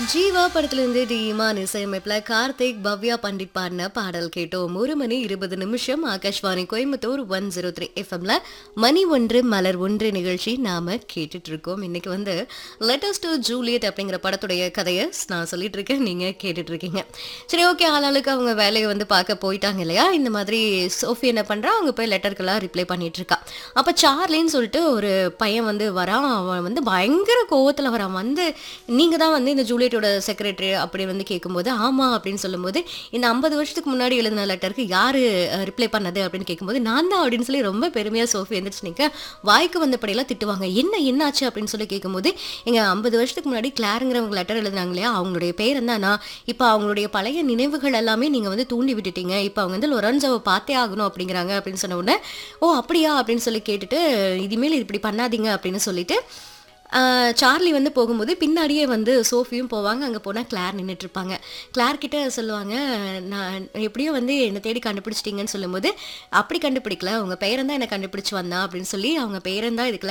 ஜீவா படத்திலிருந்து டி இமான் இசையமைப்புல கார்த்திக் பவ்யா பண்டிட் பாடின பாடல் கேட்டோம் ஒரு மணி இருபது நிமிஷம் Akashvani Coimbatore one zero three எஃப்எம்ல மணி ஒன்று மலர் ஒன்று நிகழ்ச்சி நாம கேட்டுட்டு இருக்கோம் இன்னைக்கு வந்து லெட்டர்ஸ் டு ஜூலியட் அப்படிங்கிற படத்துடைய கதையை நான் சொல்லிட்டு இருக்கேன் நீங்க கேட்டுட்டு இருக்கீங்க சரி ஓகே ஆளாளுக்கு அவங்க வேலையை வந்து பார்க்க போயிட்டாங்க இல்லையா இந்த மாதிரி சோஃபி என்ன பண்றா அவங்க போய் லெட்டருக்கெல்லாம் ரிப்ளை பண்ணிட்டு இருக்கா அப்ப சார்லின்னு சொல்லிட்டு ஒரு பையன் வந்து வரான் அவன் வந்து பயங்கர கோவத்துல வரான் வந்து நீங்க தான் வந்து இந்த ஜூலியட்டோட செக்ரட்டரி அப்படி வந்து கேட்கும்போது ஆமா அப்படின்னு சொல்லும்போது இந்த ஐம்பது வருஷத்துக்கு முன்னாடி எழுதின லெட்டருக்கு யாரு ரிப்ளை பண்ணது அப்படின்னு கேட்கும்போது நான் தான் அப்படின்னு சொல்லி ரொம்ப பெருமையா சோஃபி எந்திரிச்சு நிக்க வாய்க்கு வந்தபடியெல்லாம் திட்டுவாங்க என்ன என்னாச்சு அப்படின்னு சொல்லி கேட்கும்போது எங்க ஐம்பது வருஷத்துக்கு முன்னாடி கிளாருங்கிறவங்க லெட்டர் எழுதுனாங்க இல்லையா அவங்களுடைய பேர் என்னன்னா இப்போ அவங்களுடைய பழைய நினைவுகள் எல்லாமே நீங்க வந்து தூண்டி விட்டுட்டீங்க இப்போ அவங்க வந்து லொரன்சோவை பார்த்தே ஆகணும் அப்படிங்கிறாங்க அப்படின்னு சொன்ன உடனே ஓ அப்படியா அப்படின்னு சொல்லி கேட்டுட்டு இனிமேல் இப்படி பண்ணாதீங்க அப்படின்னு சொல்லிட்டு ஆஹ் சார்லி வந்து போகும்போது பின்னாடியே வந்து சோஃபியும் போவாங்க அங்கே போனால் கிளார் நின்றுட்டு இருப்பாங்க கிளார் கிட்ட சொல்லுவாங்க நான் எப்படியோ வந்து என்னை தேடி கண்டுபிடிச்சிட்டீங்கன்னு சொல்லும்போது அப்படி கண்டுபிடிக்கல உங்கள் பேரன் தான் என்னை கண்டுபிடிச்சு வந்தா அப்படின்னு சொல்லி அவங்க பேரன் தான் இதுக்கெல்லாம்